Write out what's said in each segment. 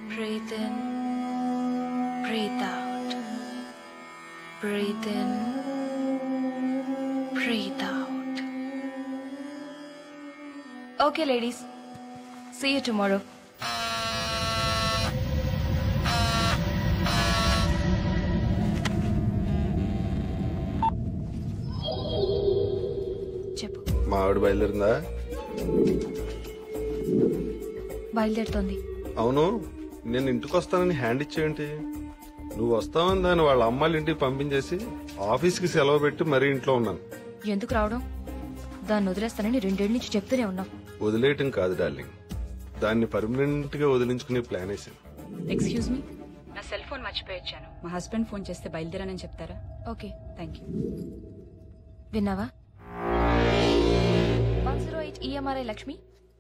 Breathe in, breathe out. Breathe in, breathe out. Okay, ladies. See you tomorrow. చెప్పు మా ఆవిడ బయలుదేరిందా బయలుదేరుతోంది అవును నేను ఇంటికి వస్తానని హ్యాండ్ ఇచ్చేయంటి నువ్వు వస్తావని దాన్ని వాళ్ళ అమ్మాయిల ఇంటికి పంపించేసి ఆఫీస్కి సెలవు పెట్టి మరీ ఇంట్లో ఉన్నాను ఎందుకు రావడం దాన్ని వదిలేస్తానని రెండేళ్ల నుంచి చెప్తూనే ఉన్నాం వదిలేయటం కాదు డార్లింగ్ దాన్ని పర్మనెంట్ గా వదిలించుకునే ప్లాన్ వేసాను ఎక్స్క్యూజ్ మీ నా సెల్ ఫోన్ మర్చిపోయొచ్చాను మా హస్బెండ్ ఫోన్ చేస్తే బయలుదేరానని చెప్తారా ఓకే థ్యాంక్ యూ విన్నావా one zero eight EMRI Lakshmi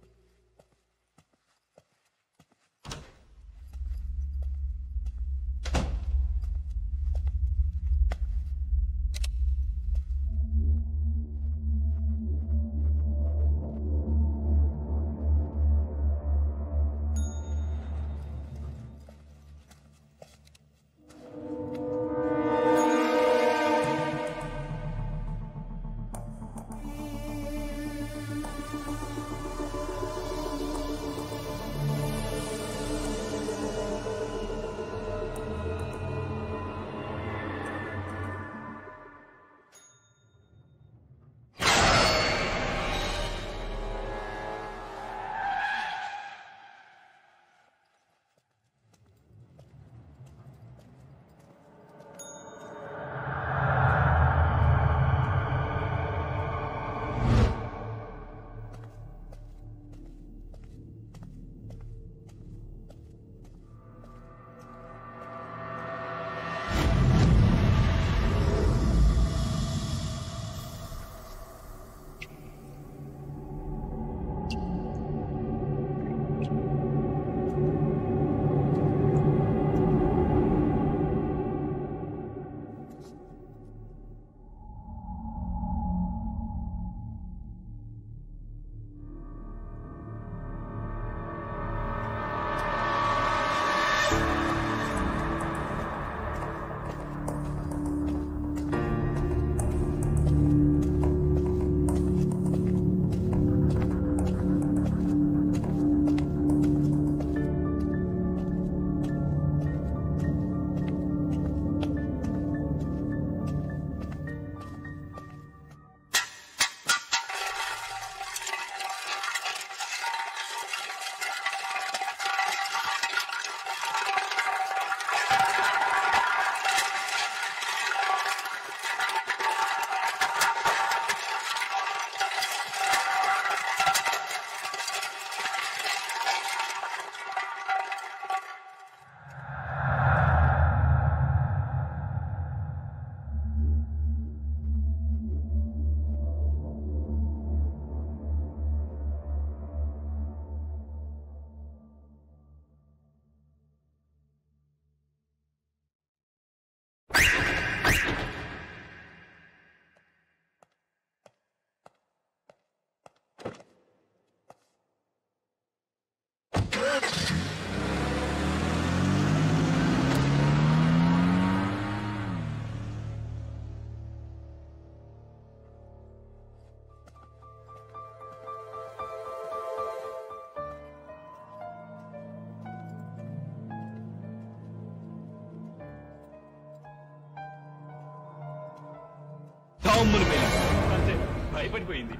టామ్ములు పేలింది. అంతే భయపడిపోయింది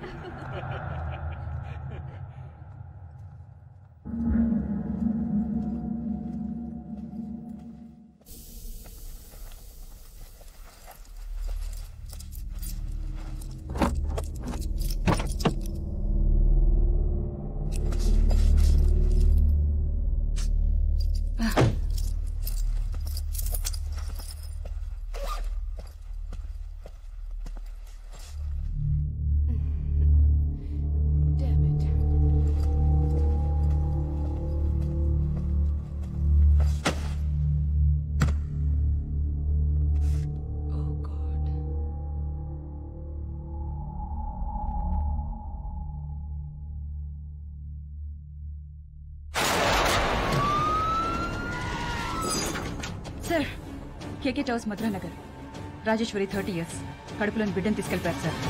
sir KK towers Madhura Nagar Rajeshwari thirty years కడుపులోని బిడ్డను తీసుకెళ్లిపారు సార్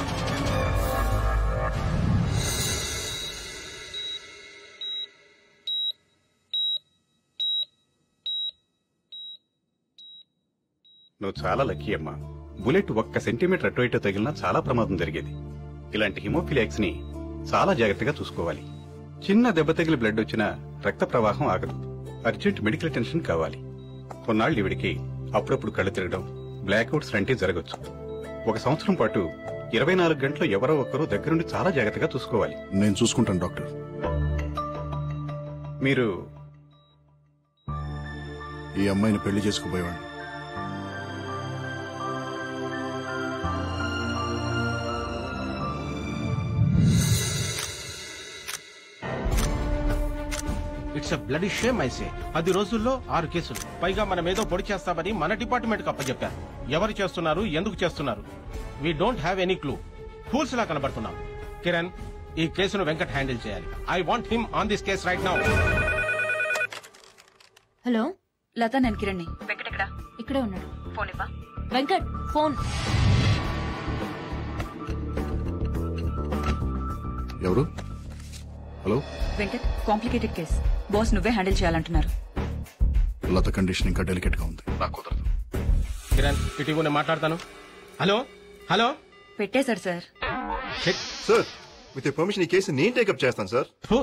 నువ్వు చాలా లక్కీ అమ్మా బుల్లెట్ ఒక్క సెంటీమీటర్ అటు ఇటు తగిలినా చాలా ప్రమాదం జరిగేది ఇలాంటి హిమోఫిలియాక్స్ ని చాలా జాగ్రత్తగా చూసుకోవాలి చిన్న దెబ్బ తగిలి బ్లడ్ వచ్చినా రక్త ప్రవాహం ఆగదు అర్జెంట్ మెడికల్ అటెన్షన్ కావాలి కొన్నాళ్ళు ఇవిడికి అప్పుడప్పుడు కళ్ళు తిరగడం బ్లాక్అవుట్స్ లాంటివి జరగచ్చు ఒక సంవత్సరం పాటు ఇరవై నాలుగు గంటలు ఎవరో ఒకరు దగ్గరుండి చాలా జాగ్రత్తగా చూసుకోవాలి నేను చూసుకుంటాను డాక్టర్ మీరు ఈ అమ్మాయిని పెళ్లి చేసుకుపోయేవాడిని ఇట్స్ అ బ్లడీ షేమ్ ఐసే పది రోజుల్లో ఆరు కేసులు పైగా మనం ఏదో పొడి చేస్తామని మన డిపార్ట్మెంట్ కి అప్పచెప్పారు ఎవరు చేస్తున్నారు ఎందుకు చేస్తున్నారు we don't have any clue fools లా కనబడుతున్నాం కిరణ్ ఈ కేసును వెంకట్ హ్యాండిల్ చేయాలి I want him on this case right now hello Latha నేను కిరణ్ని వెంకట్ ఎక్కడ ఇక్కడే ఉన్నాడు ఫోన్ ఇవ్వా వెంకట్ ఫోన్ ఎవరు hello Venkat complicated case boss నువ్వే హ్యాండిల్ చేయాలంటున్నారు లత కండిషన్ ఇంకా డెలికేట్ గా ఉంది నాకు కుదరదు కిరణ్ ఇటు ఇవ్వు, నేను మాట్లాడతాను హలో హలో పెట్టేశారు సార్ సార్ విత్ పర్మిషన్ ఈ కేసు నేను టేకప్ చేస్తాను సార్ ఫు.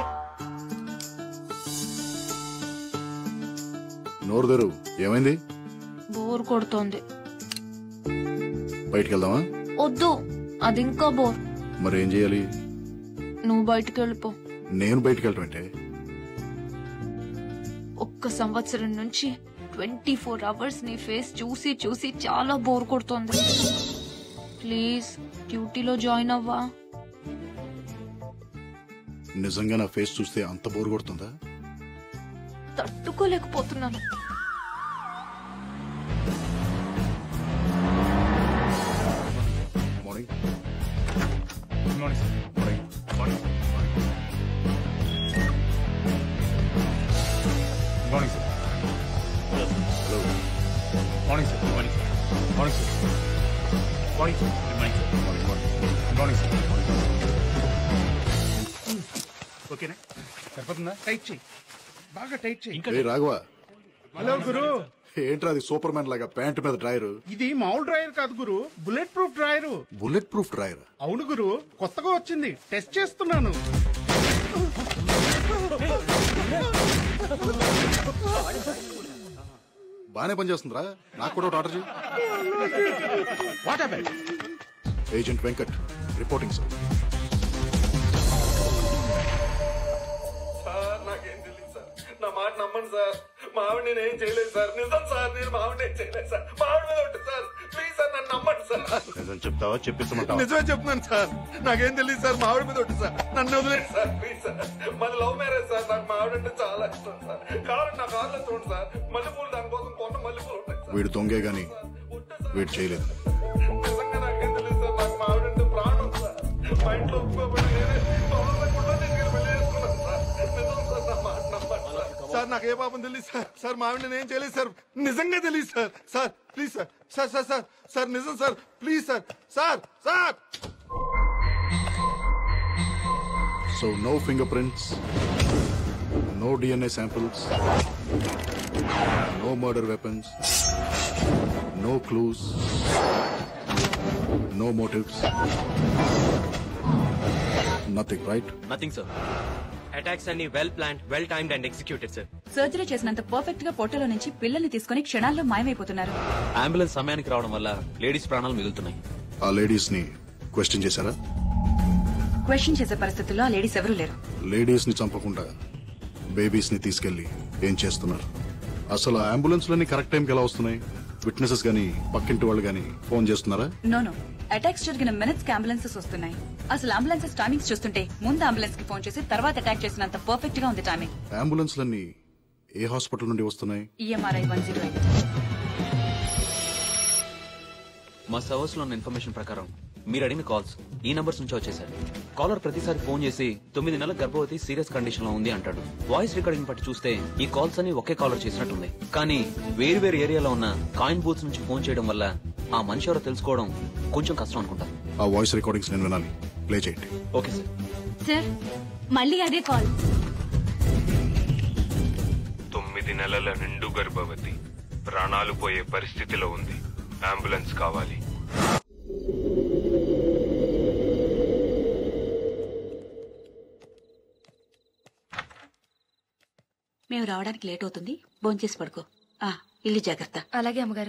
నోరు తెరు ఏమైంది బోర్ కొడుతోంది బయటికి వెళ్దామా వద్దు అది ఇంకా బోర్ మరి ఏం చేయాలి నువ్వు బయటికి వెళ్ళిపో నేను బయటికి వెళ్ళటం అంటే ఒక్క సంవత్సరం నుంచి ట్వంటీ ఫోర్ అవర్స్ నీ ఫేస్ చూసి చూసి చాలా బోర్ కొడుతోంది ప్లీజ్ డ్యూటీలో జాయిన్ అవ్వా నిజంగా నా ఫేస్ చూస్తే అంత బోర్ కొడుతుందా తట్టుకోలేకపోతున్నాను morning good morning sir morning good morning sir hello morning sir morning morning sir morning sir good morning sir good morning sir ఓకేనా సరిపోతుందా టైట్ చెయ్యి బాగా టైట్ చెయ్యి ఇంకా ఏ రాఘవ హలో గురు ఏంట్రా అది సూపర్ మ్యాన్ లాగా ప్యాంట్ మీద డ్రైర్ ఇది మామూలు డ్రైవర్ కాదు గురు bulletproof driver bulletproof drawer అవును గురు కొత్తగా వచ్చింది టెస్ట్ చేస్తున్నాను బానే పనిచేస్తుందిరా నాకు కూడా ఒకటి ఆర్డర్ చేయి what happened agent Venkat reporting sir sir నాకేం తెలియదు సార్ నా మాట నమ్మండి సార్ మా ఆవిడ నేను ఏం చేయలేదు సార్ నిజం సార్ నేను మా ఆవిడ ఏం చేయలేదు సార్ మా ఆవిడ మీద ఉంటుంది సార్ ప్లీజ్ సార్ నన్ను నమ్మండి సార్ నిజం చెప్తావా చెప్పిస్తామంటావా నిజమే చెప్తున్నాను సార్ నాకేం తెలియదు సార్ మా ఆవిడ మీద ఉంటుంది సార్ నన్ను వదిలేదు సార్ ప్లీజ్ సార్ మాది లవ్ మ్యారేజ్ సార్ నాకు మా ఆవిడ అంటే చాలా ఇష్టం సార్ కావాలంటే నా కార్లో చూడండి సార్ మల్లెపూలు దానికోసం కొన్న మల్లెపూలు ఉంటాయి సార్ వీడు దొంగే గాని వీడు చేయలేదు నిజంగా నాకేం తెలియదు సార్ నాకు మా ఆవిడ అంటే ప్రాణం సార్ మా ఇంట్లో ఒప్పుకోబడి నేనే తొందరగా తీసుకెళ్ళి పెళ్లి చేసుకున్నాను సార్ నిజం సార్ నా మాట నమ్మండి సార్ సార్ నాకు ఏ పాపం తెలియదు సార్ సార్ మా ఆవిడ నేను ఏం చేయలేదు సార్ నిజంగా తెలియదు sir sir please sir sir sir sir sir నిజం sir please sir sir sir so no fingerprints no DNA samples no murder weapons no clues no motives nothing right nothing sir attacks అన్ని well plan well timed and executed sir surgery చేసినంత perfect గా పొట్టలో నుంచి పిల్లల్ని తీసుకుని క్షణాల్లో మాయమైపోతున్నారు ambulance సమయానికి రావడం వల్ల లేడీస్ ప్రాణాలు మిగులుతున్నాయి ఆ లేడీస్ ని క్వశ్చన్ చేశారా క్వశ్చన్ చేసే పరిస్థితుల్లో ఆ లేడీస్ ఎవరూ లేరు లేడీస్ ని చంపకుండా బేబీస్ ని తీసుకెళ్లి ఏం చేస్తున్నారు అసలు ఆ అంబులెన్స్ లన్నీ కరెక్ట్ టైంకి ఎలా వస్తున్నాయి విట్నెసెస్ గానీ పక్కింటి వాళ్ళు గానీ ఫోన్ చేస్తున్నారా నో నో అటాక్స్ జరిగిన మినిట్స్ కి అంబులెన్సెస్ వస్తున్నాయి అసలు అంబులెన్సెస్ టైమింగ్స్ చూస్తుంటే ముందు అంబులెన్స్ కి ఫోన్ చేసి తర్వాత అటాక్ చేసినంత పర్ఫెక్ట్ గా ఉంది టైమింగ్ అంబులెన్స్ లన్నీ ఏ హాస్పిటల్ నుండి వస్తున్నాయి ఈఎంఆర్ఐ వన్ జీరో ఎయిట్ మా సర్వర్స్ లో ఉన్న ఇన్ఫర్మేషన్ ప్రకారం మీరు అడిగిన కాల్స్ ఈ నంబర్స్ నుంచి వచ్చేసారు కాలర్ ప్రతిసారి ఫోన్ చేసి తొమ్మిది నెలల గర్భవతి సీరియస్ కండిషన్ లో ఉంది అంటాడు వాయిస్ రికార్డింగ్ బట్టి చూస్తే ఈ కాల్స్ అని ఒకే కాలర్ చేసినట్టుంది కానీ వేరు వేరు ఏరియాలో ఉన్న కాయిన్ బూత్స్ నుంచి ఫోన్ చేయడం వల్ల ఆ మనిషి ఎవరో తెలుసుకోవడం కొంచెం కష్టం అనుకుంటా ఆ వాయిస్ రికార్డింగ్స్ నేను వినాలి ప్లే చేయండి ఓకే సార్ సార్ మళ్ళీ అదే కాల్ తొమ్మిది నెలల నిండు గర్భవతి ప్రాణాలు పోయే పరిస్థితిలో ఉంది అంబులెన్స్ కావాలి మేము రావడానికి లేట్ అవుతుంది భోంచేసి పడుకో ఆ ఇల్లు జాగ్రత్త అలాగే అమ్మగారు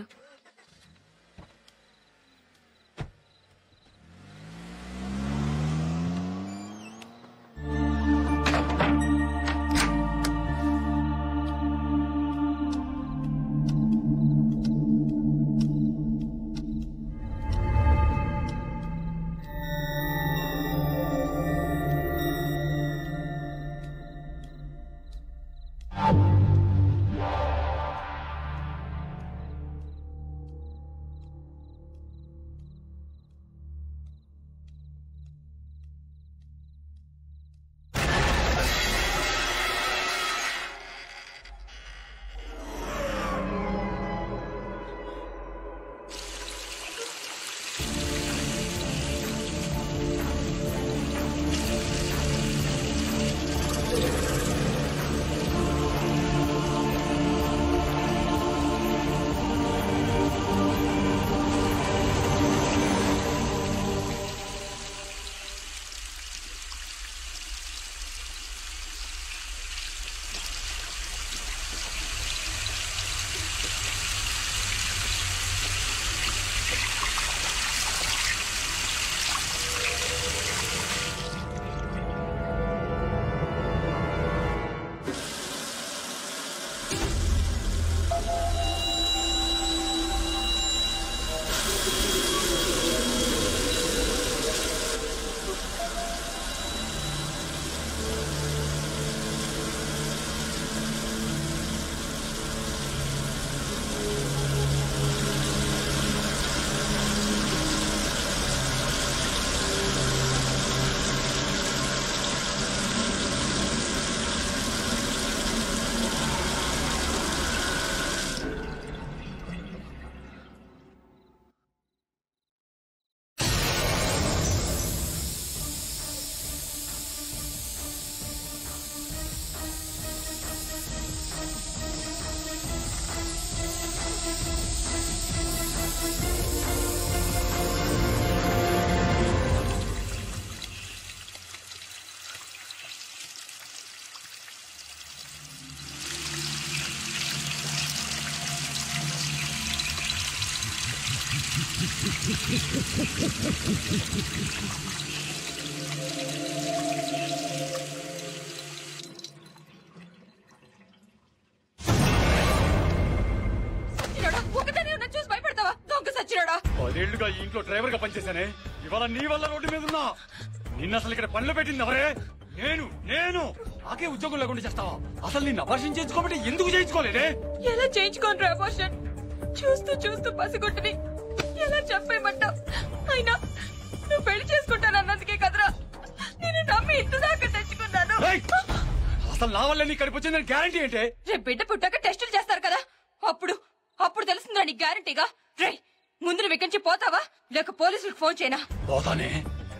సచ్చినోడా, ఒకదానే ఉన్నా చూసి భయపడతావా దొంగ సచ్చినోడా పదేళ్లుగా ఈ ఇంట్లో డ్రైవర్ గా పనిచేశానే ఇవాళ నీ వల్ల రోడ్డు మీద ఉన్నా నిన్న అసలు ఇక్కడ పనులు పెట్టింది ఎవరే నేను నేను నాకే ఉద్యోగం లేకుండా చేస్తావా అసలు నిన్ను అపర్షన్ చేయించుకోబట్టి ఎందుకు చేయించుకోలేదే ఎలా చేయించుకోండి అబార్షన్ చూస్తూ చూస్తూ పసిగొట్టుని ఎలా చెప్పేయమంటావు అయినా నువ్వు పెళ్లి చేసుకుంటాను అన్నందుకే కదరా నేను నమ్మి ఇంత దాకా తెచ్చుకున్నాను ఏయ్! అసలు నా వల్ల నీ ఇక్కడికి వచ్చిందని గ్యారంటీ ఏంటే రేపు బిడ్డ పుట్టాక టెస్టులు చేస్తారు కదా అప్పుడు అప్పుడు తెలుస్తుందా నీకు గ్యారంటీగా రే ముందు నువ్వు ఇక్కడి నుంచి పోతావా లేక పోలీసులకు ఫోన్ చేయనా పోతానే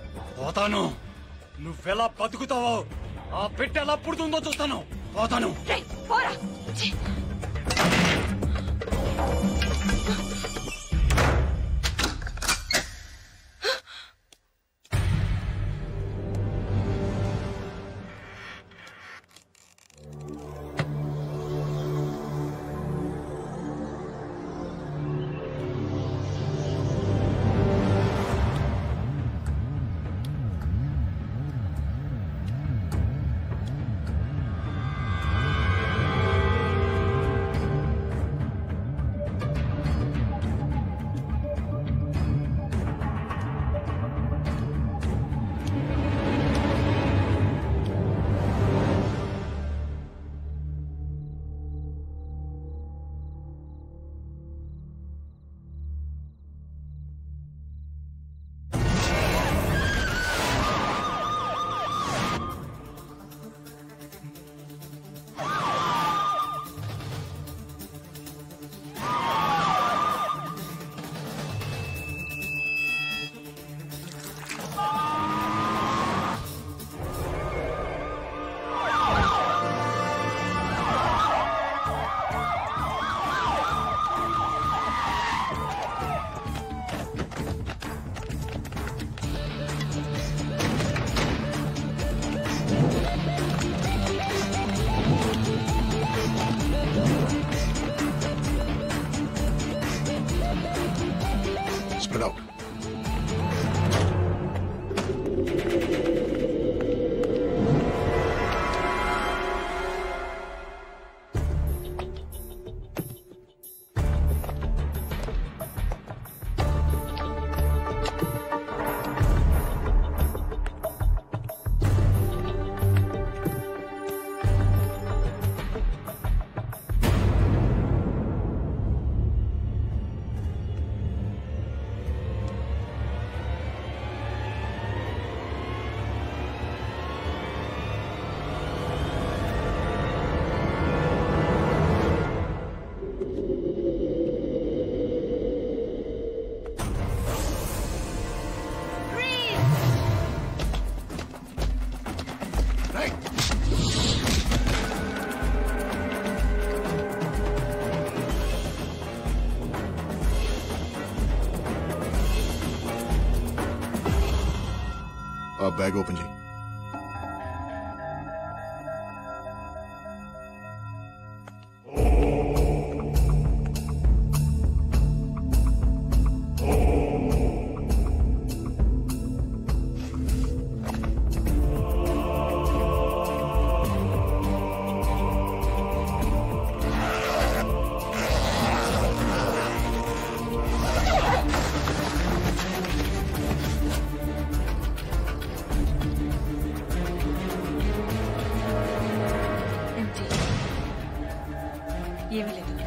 పోతాను నువ్వెలా బతుకుతావో ఆ పెట్టె ఎలా పుడుతుందో చూస్తాను పోతాను రే పోరా ఛీ! ఆ బ్యాగ్ ఓపెన్ చేయి ఏమీ లేదు